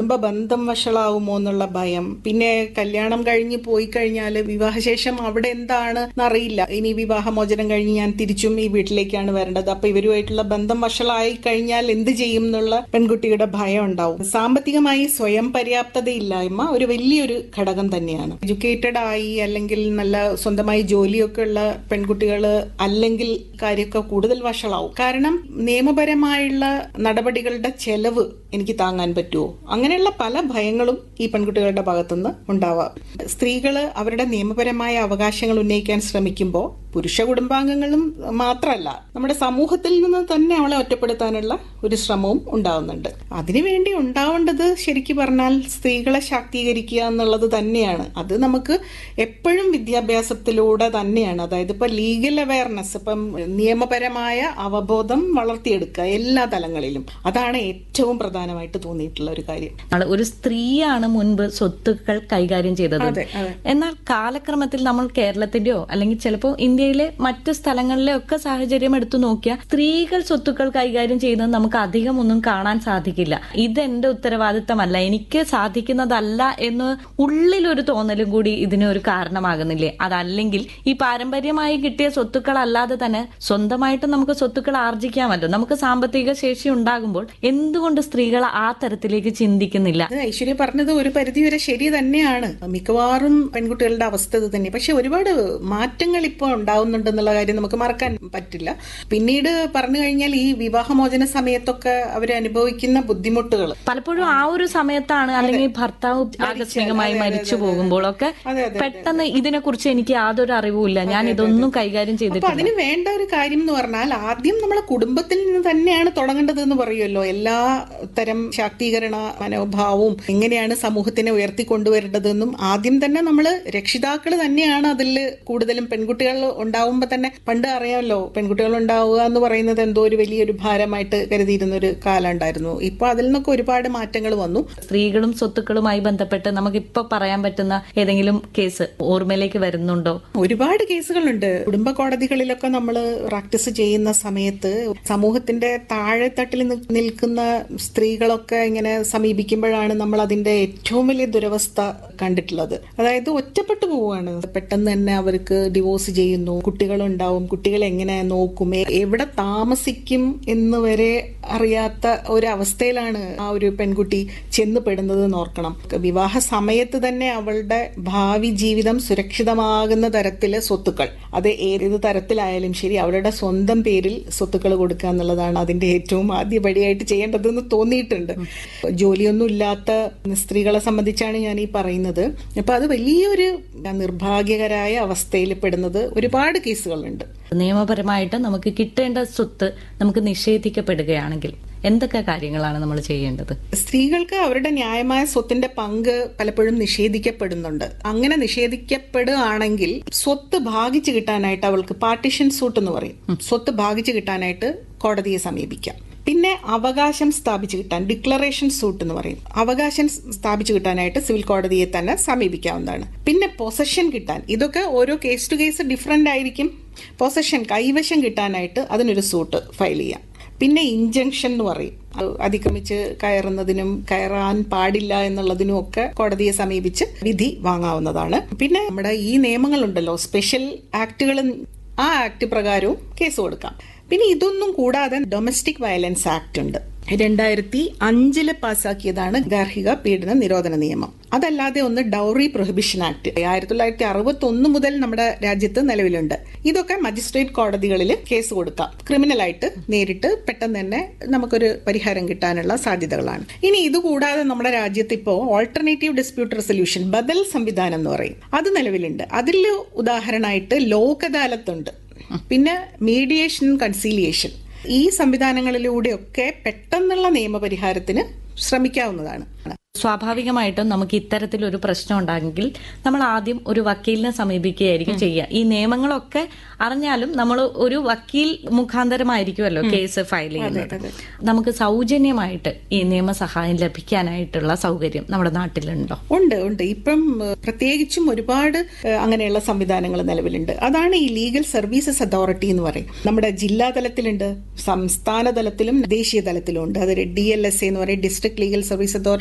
കുടുംബ ബന്ധം വഷളാവുമോ എന്നുള്ള ഭയം പിന്നെ കല്യാണം കഴിഞ്ഞ് പോയി കഴിഞ്ഞാൽ വിവാഹശേഷം അവിടെ എന്താണ് എന്നറിയില്ല ഇനി വിവാഹമോചനം കഴിഞ്ഞ് ഞാൻ തിരിച്ചും ഈ വീട്ടിലേക്കാണ് വരേണ്ടത് അപ്പൊ ഇവരുമായിട്ടുള്ള ബന്ധം വഷളായി കഴിഞ്ഞാൽ എന്ത് ചെയ്യും എന്നുള്ള പെൺകുട്ടിയുടെ ഭയം ഉണ്ടാവും സാമ്പത്തികമായി സ്വയം പര്യാപ്തതയില്ലായ്മ ഒരു വലിയൊരു ഘടകം തന്നെയാണ് എഡ്യൂക്കേറ്റഡ് ആയി അല്ലെങ്കിൽ നല്ല സ്വന്തമായി ജോലിയൊക്കെ ഉള്ള പെൺകുട്ടികൾ അല്ലെങ്കിൽ കാര്യമൊക്കെ കൂടുതൽ വഷളാവും കാരണം നിയമപരമായുള്ള നടപടികളുടെ ചെലവ് എനിക്ക് താങ്ങാൻ പറ്റുമോ അങ്ങനെയുള്ള പല ഭയങ്ങളും ഈ പെൺകുട്ടികളുടെ ഭാഗത്തുനിന്ന് ഉണ്ടാവാം സ്ത്രീകൾ അവരുടെ നിയമപരമായ അവകാശങ്ങൾ ഉന്നയിക്കാൻ ശ്രമിക്കുമ്പോൾ പുരുഷ കുടുംബാംഗങ്ങളും മാത്രമല്ല നമ്മുടെ സമൂഹത്തിൽ നിന്ന് തന്നെ അവളെ ഒറ്റപ്പെടുത്താനുള്ള ഒരു ശ്രമവും ഉണ്ടാവുന്നുണ്ട് അതിനുവേണ്ടി ഉണ്ടാവേണ്ടത് ശരിക്കും പറഞ്ഞാൽ സ്ത്രീകളെ ശാക്തീകരിക്കുക എന്നുള്ളത് തന്നെയാണ് അത് നമുക്ക് എപ്പോഴും വിദ്യാഭ്യാസത്തിലൂടെ തന്നെയാണ് അതായത് ഇപ്പൊ ലീഗൽ അവയർനെസ് ഇപ്പം നിയമപരമായ അവബോധം വളർത്തിയെടുക്കുക എല്ലാ തലങ്ങളിലും അതാണ് ഏറ്റവും പ്രധാനമായിട്ട് തോന്നിയിട്ടുള്ള ഒരു കാര്യം ആള് ഒരു സ്ത്രീയാണ് മുൻപ് സ്വത്തുക്കൾ കൈകാര്യം ചെയ്തത് അതെ അതെ എന്നാൽ കാലക്രമത്തിൽ നമ്മൾ കേരളത്തിന്റെയോ അല്ലെങ്കിൽ ചിലപ്പോൾ ഇന്ത്യയിലെ മറ്റു സ്ഥലങ്ങളിലെ ഒക്കെ സാഹചര്യം എടുത്തു നോക്കിയാൽ സ്ത്രീകൾ സ്വത്തുക്കൾ കൈകാര്യം ചെയ്യുന്നത് നമുക്ക് അധികം ഒന്നും കാണാൻ സാധിക്കില്ല ഇത് എന്റെ ഉത്തരവാദിത്തമല്ല എനിക്ക് സാധിക്കുന്നതല്ല എന്ന് ഉള്ളിലൊരു തോന്നലും കൂടി ഇതിന് ഒരു കാരണമാകുന്നില്ലേ അതല്ലെങ്കിൽ ഈ പാരമ്പര്യമായി കിട്ടിയ സ്വത്തുക്കൾ അല്ലാതെ തന്നെ സ്വന്തമായിട്ട് നമുക്ക് സ്വത്തുക്കൾ ആർജിക്കാമല്ലോ നമുക്ക് സാമ്പത്തിക ശേഷി ഉണ്ടാകുമ്പോൾ എന്തുകൊണ്ട് സ്ത്രീകൾ ആ തരത്തിലേക്ക് ചിന്തിക്കുന്നില്ല അത് ഐശ്വര്യ പറഞ്ഞത് ഒരു പരിധിവരെ ശരി തന്നെയാണ് മിക്കവാറും പെൺകുട്ടികളുടെ അവസ്ഥ ഇത് തന്നെ പക്ഷെ ഒരുപാട് മാറ്റങ്ങൾ ഇപ്പോൾ ഉണ്ടാവുന്നുണ്ടെന്നുള്ള കാര്യം നമുക്ക് മറക്കാൻ പറ്റില്ല പിന്നീട് പറഞ്ഞു കഴിഞ്ഞാൽ ഈ വിവാഹമോചന സമയത്തൊക്കെ അവർ അനുഭവിക്കുന്ന ബുദ്ധിമുട്ടുകൾ പലപ്പോഴും ആ ഒരു സമയത്താണ് അല്ലെങ്കിൽ ഭർത്താവ് ആകസ്മികമായി മരിച്ചു പോകുമ്പോഴൊക്കെ അതെ, അതെ, പെട്ടെന്ന് ഇതിനെക്കുറിച്ച് എനിക്ക് യാതൊരു അറിവുമില്ല ഞാൻ ഇതൊന്നും കൈകാര്യം അപ്പൊ ചെയ്തിട്ടില്ല അതിന് വേണ്ട ഒരു കാര്യം എന്ന് പറഞ്ഞാൽ ആദ്യം നമ്മളെ കുടുംബത്തിൽ നിന്ന് തന്നെയാണ് തുടങ്ങേണ്ടത് എന്ന് പറയുമല്ലോ എല്ലാ തരം ശാക്തീകരണ മനോഭാവവും എങ്ങനെയാണ് സമൂഹത്തിനെ ഉയർത്തിക്കൊണ്ടുവരേണ്ടതെന്നും ആദ്യം തന്നെ നമ്മൾ രക്ഷിതാക്കൾ തന്നെയാണ് അതിൽ കൂടുതലും പെൺകുട്ടികൾ ഉണ്ടാവുമ്പോൾ തന്നെ പണ്ട് അറിയാമല്ലോ പെൺകുട്ടികൾ ഉണ്ടാവുക എന്ന് പറയുന്നത് എന്തോ ഒരു വലിയൊരു ഭാരമായിട്ട് കരുതിയിരുന്ന ഒരു കാലം ഉണ്ടായിരുന്നു ഇപ്പൊ അതിൽ നിന്നൊക്കെ ഒരുപാട് മാറ്റങ്ങൾ വന്നു സ്ത്രീകളും സ്വത്തുക്കളുമായി ബന്ധപ്പെട്ട് നമുക്കിപ്പോ പറയാൻ പറ്റുന്ന ഏതെങ്കിലും കേസ് ഓർമ്മയിലേക്ക് വരുന്നുണ്ടോ ഒരുപാട് കേസുകളുണ്ട് കുടുംബ കോടതികളിലൊക്കെ നമ്മൾ പ്രാക്ടീസ് ചെയ്യുന്ന സമയത്ത് സമൂഹത്തിന്റെ താഴെത്തട്ടിൽ നി- നിൽക്കുന്ന സ്ത്രീകളൊക്കെ ഇങ്ങനെ സമീപിക്കുമ്പോഴാണ് നമ്മൾ അതിന്റെ ഏറ്റവും വലിയ ദുരവസ്ഥ കണ്ടിട്ടുള്ളത് അതായത് ഒറ്റപ്പെട്ടു പോവുകയാണ് പെട്ടെന്ന് തന്നെ അവർക്ക് ഡിവോഴ്സ് ചെയ്യുന്നു കുട്ടികളുണ്ടാവും കുട്ടികൾ എങ്ങനെ നോക്കും എ- എവിടെ താമസിക്കും എന്ന് വരെ അറിയാത്ത ഒരു അവസ്ഥയിലാണ് ആ ഒരു പെൺകുട്ടി ചെന്ന് പെടുന്നത് എന്ന് ഓർക്കണം വിവാഹ സമയത്ത് തന്നെ അവളുടെ ഭാവി ജീവിതം സുരക്ഷിതമാകുന്ന തരത്തിലെ സ്വത്തുക്കൾ അത് ഏത് തരത്തിലായാലും ശരി അവളുടെ സ്വന്തം പേരിൽ സ്വത്തുക്കൾ കൊടുക്കുക എന്നുള്ളതാണ് അതിന്റെ ഏറ്റവും ആദ്യപടിയായിട്ട് ചെയ്യേണ്ടതെന്ന് തോന്നിയിട്ടുണ്ട് ജോലിയൊന്നും ഇല്ലാത്ത സ്ത്രീകളെ സംബന്ധിച്ചാണ് ഞാൻ ഈ പറയുന്നത് അപ്പൊ അത് വലിയൊരു നിർഭാഗ്യകരായ അവസ്ഥയിൽ പെടുന്നത് ഒരുപാട് കേസുകളുണ്ട് നിയമപരമായിട്ട് നമുക്ക് കിട്ടേണ്ട സ്വത്ത് നമുക്ക് നിഷേധിക്കപ്പെടുകയാണെങ്കിൽ എന്തൊക്കെ കാര്യങ്ങളാണ് നമ്മൾ ചെയ്യേണ്ടത് സ്ത്രീകൾക്ക് അവരുടെ ന്യായമായ സ്വത്തിന്റെ പങ്ക് പലപ്പോഴും നിഷേധിക്കപ്പെടുന്നുണ്ട് അങ്ങനെ നിഷേധിക്കപ്പെടുകയാണെങ്കിൽ സ്വത്ത് ഭാഗിച്ചു കിട്ടാനായിട്ട് അവൾക്ക് പാർട്ടിഷൻ സൂട്ട് എന്ന് പറയും സ്വത്ത് ഭാഗിച്ചു കിട്ടാനായിട്ട് കോടതിയെ സമീപിക്കാം പിന്നെ അവകാശം സ്ഥാപിച്ചു കിട്ടാൻ ഡിക്ലറേഷൻ സൂട്ട് എന്ന് പറയും അവകാശം സ്ഥാപിച്ചു കിട്ടാനായിട്ട് സിവിൽ കോടതിയെ തന്നെ സമീപിക്കാവുന്നതാണ് പിന്നെ പൊസഷൻ കിട്ടാൻ ഇതൊക്കെ ഓരോ കേസ് ടു കേസ് ഡിഫറെന്റ് ആയിരിക്കും പൊസഷൻ കൈവശം കിട്ടാനായിട്ട് അതിനൊരു സൂട്ട് ഫയൽ ചെയ്യാം പിന്നെ ഇഞ്ചങ്ഷൻ എന്ന് പറയും അത് അതിക്രമിച്ച് കയറുന്നതിനും കയറാൻ പാടില്ല എന്നുള്ളതിനും ഒക്കെ കോടതിയെ സമീപിച്ച് വിധി വാങ്ങാവുന്നതാണ് പിന്നെ നമ്മുടെ ഈ നിയമങ്ങളുണ്ടല്ലോ സ്പെഷ്യൽ ആക്ടുകൾ ആ ആക്ട് പ്രകാരവും കേസ് കൊടുക്കാം പിന്നെ ഇതൊന്നും കൂടാതെ ഡൊമസ്റ്റിക് വയലൻസ് ആക്ട് ഉണ്ട് രണ്ടായിരത്തി അഞ്ചില് പാസാക്കിയതാണ് ഗാർഹിക പീഡന നിരോധന നിയമം അതല്ലാതെ ഒന്ന് ഡൗറി പ്രൊഹിബിഷൻ ആക്ട് ആയിരത്തി തൊള്ളായിരത്തി അറുപത്തി ഒന്ന് മുതൽ നമ്മുടെ രാജ്യത്ത് നിലവിലുണ്ട് ഇതൊക്കെ മജിസ്ട്രേറ്റ് കോടതികളിൽ കേസ് കൊടുക്കാം ക്രിമിനലായിട്ട് നേരിട്ട് പെട്ടെന്ന് തന്നെ നമുക്കൊരു പരിഹാരം കിട്ടാനുള്ള സാധ്യതകളാണ് ഇനി ഇതുകൂടാതെ നമ്മുടെ രാജ്യത്ത് ഇപ്പോൾ ഓൾട്ടർനേറ്റീവ് ഡിസ്പ്യൂട്ട് റെസൊല്യൂഷൻ ബദൽ സംവിധാനം എന്ന് പറയും അത് നിലവിലുണ്ട് അതിൽ ഉദാഹരണമായിട്ട് ലോക് അദാലത്തുണ്ട് പിന്നെ മീഡിയേഷൻ കൺസീലിയേഷൻ ഈ സംവിധാനങ്ങളിലൂടെയൊക്കെ പെട്ടെന്നുള്ള നിയമപരിഹാരത്തിന് ശ്രമിക്കാവുന്നതാണ് സ്വാഭാവികമായിട്ടും നമുക്ക് ഇത്തരത്തിലൊരു പ്രശ്നം ഉണ്ടാകുമെങ്കിൽ നമ്മൾ ആദ്യം ഒരു വക്കീലിനെ സമീപിക്കുകയായിരിക്കും ചെയ്യുക ഈ നിയമങ്ങളൊക്കെ അറിഞ്ഞാലും നമ്മൾ ഒരു വക്കീൽ മുഖാന്തരമായിരിക്കുമല്ലോ കേസ് ഫയൽ ചെയ്യുന്നത് നമുക്ക് സൗജന്യമായിട്ട് ഈ നിയമസഹായം ലഭിക്കാനായിട്ടുള്ള സൗകര്യം നമ്മുടെ നാട്ടിലുണ്ടോ ഉണ്ട് ഉണ്ട് ഇപ്പം ഏഹ്, പ്രത്യേകിച്ചും ഒരുപാട് ഏഹ്, അങ്ങനെയുള്ള സംവിധാനങ്ങൾ നിലവിലുണ്ട് അതാണ് ഈ ലീഗൽ സർവീസസ് അതോറിറ്റി എന്ന് പറയും നമ്മുടെ ജില്ലാ തലത്തിലുണ്ട് സംസ്ഥാന തലത്തിലും ദേശീയ തലത്തിലും ഉണ്ട് അതൊരു ഡി എൽ എസ് എന്ന് പറയും district legal service authority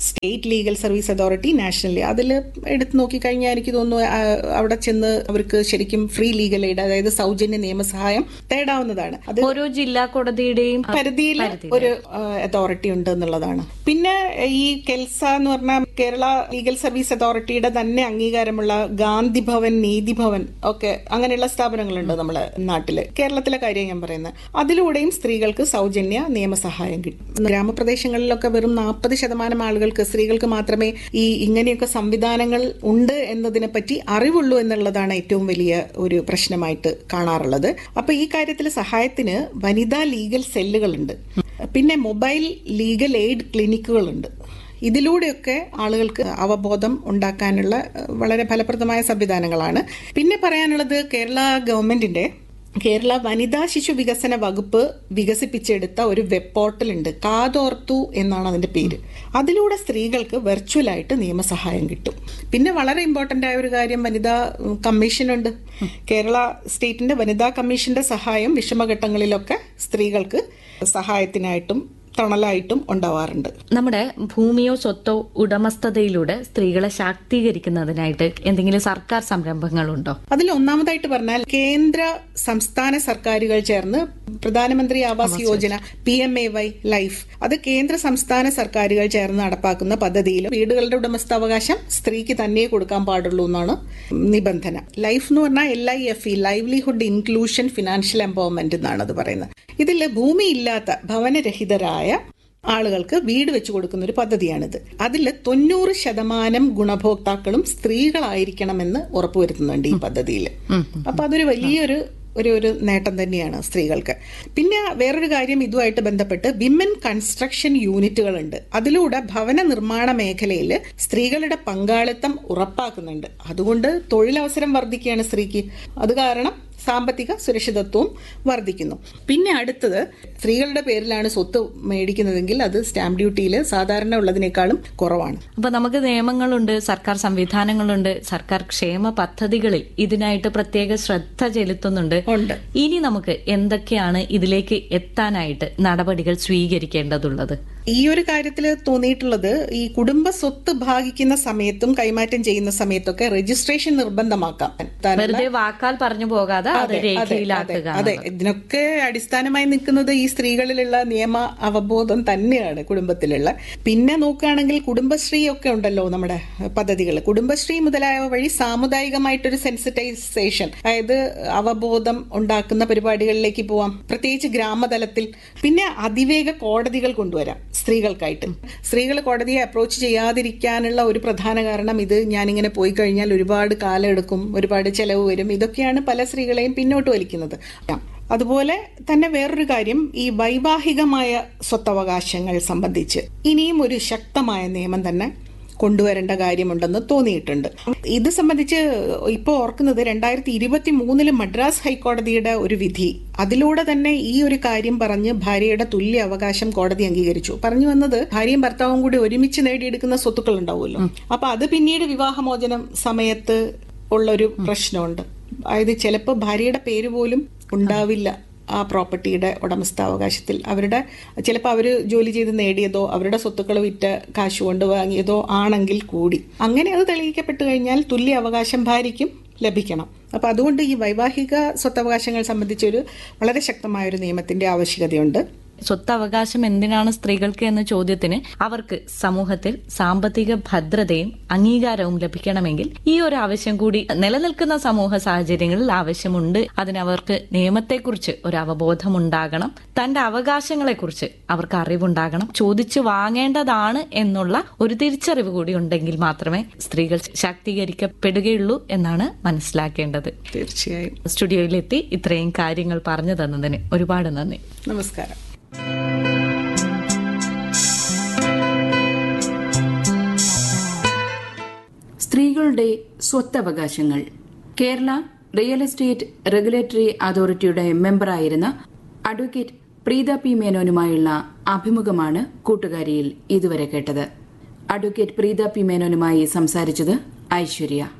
state legal service authority national അതിൽ എടുത്തു നോക്കിക്കഴിഞ്ഞാൽ എനിക്ക് തോന്നുന്നു ആ, അവിടെ ചെന്ന് അവർക്ക് ശരിക്കും ഫ്രീ ലീഗൽ എയ്ഡ് അതായത് സൗജന്യ നിയമസഹായം തേടാവുന്നതാണ് അത് ഓരോ ജില്ലാ കോടതിയുടെയും പരിധിയിൽ ഒരു അതോറിറ്റി ഉണ്ട് എന്നുള്ളതാണ് പിന്നെ ഈ കെൽസ എന്ന് പറഞ്ഞാൽ കേരള ലീഗൽ സർവീസ് അതോറിറ്റിയുടെ തന്നെ അംഗീകാരമുള്ള ഗാന്ധി ഭവൻ നീതി ഭവൻ ഒക്കെ അങ്ങനെയുള്ള സ്ഥാപനങ്ങളുണ്ട് നമ്മുടെ നാട്ടില് കേരളത്തിലെ കാര്യം ഞാൻ പറയുന്നത് അതിലൂടെയും സ്ത്രീകൾക്ക് സൗജന്യ നിയമസഹായം കിട്ടും ഗ്രാമപ്രദേശങ്ങളിലൊക്കെ വെറും നാൽപ്പത് ശതമാനം ആളുകൾക്ക് സ്ത്രീകൾക്ക് മാത്രമേ ഈ ഇങ്ങനെയൊക്കെ സംവിധാനങ്ങൾ ഉണ്ട് എന്നതിനെ പറ്റി അറിവുള്ളൂ എന്നുള്ളതാണ് ഏറ്റവും വലിയ ഒരു പ്രശ്നമായിട്ട് കാണാറുള്ളത് അപ്പൊ ഈ കാര്യത്തിൽ സഹായത്തിന് വനിതാ ലീഗൽ സെല്ലുകളുണ്ട് പിന്നെ മൊബൈൽ ലീഗൽ എയ്ഡ് ക്ലിനിക്കുകളുണ്ട് ഇതിലൂടെയൊക്കെ ആളുകൾക്ക് അവബോധം ഉണ്ടാക്കാനുള്ള ഏഹ്, വളരെ ഫലപ്രദമായ സംവിധാനങ്ങളാണ് പിന്നെ പറയാനുള്ളത് കേരള ഗവൺമെന്റിന്റെ കേരള വനിതാ ശിശു വികസന വകുപ്പ് വികസിപ്പിച്ചെടുത്ത ഒരു വെബ് പോർട്ടൽ ഉണ്ട് കാതോർത്തു എന്നാണ് അതിന്റെ പേര് അതിലൂടെ സ്ത്രീകൾക്ക് വെർച്വലായിട്ട് നിയമസഹായം കിട്ടും പിന്നെ വളരെ ഇമ്പോർട്ടന്റ് ആയ ഒരു കാര്യം വനിതാ ഉം, കമ്മീഷനുണ്ട് കേരള സ്റ്റേറ്റിന്റെ വനിതാ കമ്മീഷന്റെ സഹായം വിഷമഘട്ടങ്ങളിലൊക്കെ സ്ത്രീകൾക്ക് സഹായത്തിനായിട്ടും തണലായിട്ടും ഉണ്ടാവാറുണ്ട് നമ്മുടെ ഭൂമിയോ സ്വത്തോ ഉടമസ്ഥതയിലൂടെ സ്ത്രീകളെ ശാക്തീകരിക്കുന്നതിനായിട്ട് എന്തെങ്കിലും സർക്കാർ സംരംഭങ്ങളുണ്ടോ അതിൽ ഒന്നാമതായിട്ട് പറഞ്ഞാൽ കേന്ദ്ര സംസ്ഥാന സർക്കാരുകൾ ചേർന്ന് പ്രധാനമന്ത്രി Awas Yojana P M A Y life അത് കേന്ദ്ര സംസ്ഥാന സർക്കാരുകൾ ചേർന്ന് നടപ്പാക്കുന്ന പദ്ധതിയിൽ വീടുകളുടെ ഉടമസ്ഥാവകാശം സ്ത്രീക്ക് തന്നെ കൊടുക്കാൻ പാടുള്ളൂ എന്നാണ് നിബന്ധന ലൈഫ് എന്ന് പറഞ്ഞാൽ L I F E livelihood inclusion financial empowerment എന്നാണ് അത് പറയുന്നത് ഇതിൽ ഭൂമിയില്ലാത്ത ഭവനരഹിതരായ ആളുകൾക്ക് വീട് വെച്ച് കൊടുക്കുന്ന ഒരു പദ്ധതിയാണിത് അതിൽ തൊണ്ണൂറ് ശതമാനം ഗുണഭോക്താക്കളും സ്ത്രീകളായിരിക്കണമെന്ന് ഉറപ്പുവരുത്തുന്നുണ്ട് ഈ പദ്ധതിയിൽ അപ്പൊ അതൊരു വലിയൊരു ഒരു ഒരു നേട്ടം തന്നെയാണ് സ്ത്രീകൾക്ക് പിന്നെ വേറൊരു കാര്യം ഇതുമായിട്ട് ബന്ധപ്പെട്ട് വിമൻ കൺസ്ട്രക്ഷൻ യൂണിറ്റുകളുണ്ട് അതിലൂടെ ഭവന നിർമ്മാണ മേഖലയിൽ സ്ത്രീകളുടെ പങ്കാളിത്തം ഉറപ്പാക്കുന്നുണ്ട് അതുകൊണ്ട് തൊഴിലവസരം വർദ്ധിക്കുകയാണ് സ്ത്രീക്ക് അത് കാരണം സാമ്പത്തിക സുരക്ഷിതത്വവും വർദ്ധിക്കുന്നു പിന്നെ അടുത്തത് സ്ത്രീകളുടെ പേരിലാണ് സ്വത്ത് മേടിക്കുന്നതെങ്കിൽ അത് സ്റ്റാമ്പ് ഡ്യൂട്ടിയിൽ സാധാരണ ഉള്ളതിനേക്കാളും കുറവാണ് അപ്പൊ നമുക്ക് നിയമങ്ങളുണ്ട് സർക്കാർ സംവിധാനങ്ങളുണ്ട് സർക്കാർ ക്ഷേമ പദ്ധതികളിൽ ഇതിനായിട്ട് പ്രത്യേക ശ്രദ്ധ ചെലുത്തുന്നുണ്ട് ഉണ്ട് ഇനി നമുക്ക് എന്തൊക്കെയാണ് ഇതിലേക്ക് എത്താനായിട്ട് നടപടികൾ സ്വീകരിക്കേണ്ടതുള്ളത് ഈ ഒരു കാര്യത്തിൽ തോന്നിയിട്ടുള്ളത് ഈ കുടുംബ സ്വത്ത് ഭാഗിക്കുന്ന സമയത്തും കൈമാറ്റം ചെയ്യുന്ന സമയത്തൊക്കെ രജിസ്ട്രേഷൻ നിർബന്ധമാക്കാം താനുള്ള- വെറുതെ വാക്കാൽ പറഞ്ഞു പോകാതെ അത് അതെ, അതെ, രേഖയിലാക്കുക അതെ ഇതിനൊക്കെ അടിസ്ഥാനമായി നിൽക്കുന്നത് ഈ സ്ത്രീകളിലുള്ള നിയമ അവബോധം തന്നെയാണ് കുടുംബത്തിലുള്ള പിന്നെ നോക്കുകയാണെങ്കിൽ കുടുംബശ്രീ ഒക്കെ ഉണ്ടല്ലോ നമ്മുടെ പദ്ധതികൾ കുടുംബശ്രീ മുതലായവ വഴി സാമുദായികമായിട്ടൊരു സെൻസിറ്റൈസേഷൻ അതായത് അവബോധം ഉണ്ടാക്കുന്ന പരിപാടികളിലേക്ക് പോവാം പ്രത്യേകിച്ച് ഗ്രാമതലത്തിൽ പിന്നെ അതിവേഗ കോടതികൾ കൊണ്ടുവരാം സ്ത്രീകൾക്കായിട്ട് സ്ത്രീകൾ കോടതിയെ അപ്രോച്ച് ചെയ്യാതിരിക്കാനുള്ള ഒരു പ്രധാന കാരണം ഇത് ഞാനിങ്ങനെ പോയി കഴിഞ്ഞാൽ ഒരുപാട് കാലം എടുക്കും ഒരുപാട് ചെലവ് വരും ഇതൊക്കെയാണ് പല സ്ത്രീകളെയും പിന്നോട്ട് വലിക്കുന്നത് അതുപോലെ തന്നെ വേറൊരു കാര്യം ഈ വൈവാഹികമായ സ്വത്തവകാശങ്ങൾ സംബന്ധിച്ച് ഇനിയും ഒരു ശക്തമായ നിയമം തന്നെ കൊണ്ടുവരേണ്ട കാര്യമുണ്ടെന്ന് തോന്നിയിട്ടുണ്ട് ഇത് സംബന്ധിച്ച് ഇപ്പോൾ ഓർക്കുന്നത് രണ്ടായിരത്തി ഇരുപത്തി മൂന്നില് മദ്രാസ് ഹൈക്കോടതിയുടെ ഒരു വിധി അതിലൂടെ തന്നെ ഈ ഒരു കാര്യം പറഞ്ഞ് ഭാര്യയുടെ തുല്യ അവകാശം കോടതി അംഗീകരിച്ചു പറഞ്ഞു വന്നത് ഭാര്യയും ഭർത്താവും കൂടി ഒരുമിച്ച് നേടിയെടുക്കുന്ന സ്വത്തുക്കൾ ഉണ്ടാവുമല്ലോ അപ്പൊ അത് പിന്നീട് വിവാഹമോചനം സമയത്ത് ഉള്ളൊരു പ്രശ്നമുണ്ട് അതായത് ചിലപ്പോൾ ഭാര്യയുടെ പേര് പോലും ഉണ്ടാവില്ല ആ പ്രോപ്പർട്ടിയുടെ ഉടമസ്ഥാവകാശത്തിൽ അവരുടെ ചിലപ്പോൾ അവർ ജോലി ചെയ്ത് നേടിയതോ അവരുടെ സ്വത്തുക്കൾ വിറ്റ് കാശ് കൊണ്ട് വാങ്ങിയതോ ആണെങ്കിൽ കൂടി അങ്ങനെ അത് തെളിയിക്കപ്പെട്ടു കഴിഞ്ഞാൽ തുല്യ അവകാശം ഭാര്യയ്ക്കും ലഭിക്കണം അപ്പൊ അതുകൊണ്ട് ഈ വൈവാഹിക സ്വത്തവകാശങ്ങൾ സംബന്ധിച്ചൊരു വളരെ ശക്തമായ ഒരു നിയമത്തിന്റെ ആവശ്യകതയുണ്ട് സ്വത്തവകാശം എന്തിനാണ് സ്ത്രീകൾക്ക് എന്ന ചോദ്യത്തിന് അവർക്ക് സമൂഹത്തിൽ സാമ്പത്തിക ഭദ്രതയും അംഗീകാരവും ലഭിക്കണമെങ്കിൽ ഈ ഒരു ആവശ്യം കൂടി നിലനിൽക്കുന്ന സമൂഹ സാഹചര്യങ്ങളിൽ ആവശ്യമുണ്ട് അതിനവർക്ക് നിയമത്തെക്കുറിച്ച് ഒരു അവബോധം ഉണ്ടാകണം തന്റെ അവകാശങ്ങളെക്കുറിച്ച് അവർക്ക് അറിവുണ്ടാകണം ചോദിച്ചു വാങ്ങേണ്ടതാണ് എന്നുള്ള ഒരു തിരിച്ചറിവ് കൂടി ഉണ്ടെങ്കിൽ മാത്രമേ സ്ത്രീകൾ ശാക്തീകരിക്കപ്പെടുകയുള്ളൂ എന്നാണ് മനസ്സിലാക്കേണ്ടത് തീർച്ചയായും സ്റ്റുഡിയോയിലെത്തി ഇത്രയും കാര്യങ്ങൾ പറഞ്ഞു തന്നതിന് ഒരുപാട് നന്ദി നമസ്കാരം സ്ത്രീകളുടെ സ്വത്തവകാശങ്ങൾ കേരള റിയൽ എസ്റ്റേറ്റ് റെഗുലേറ്ററി അതോറിറ്റിയുടെ മെമ്പറായിരുന്ന അഡ്വക്കേറ്റ് പ്രീത പി മേനോനുമായുള്ള അഭിമുഖമാണ് കൂട്ടുകാരിയിൽ ഇതുവരെ കേട്ടത് അഡ്വക്കേറ്റ് പ്രീത പി മേനോനുമായി സംസാരിച്ചത് ഐശ്വര്യ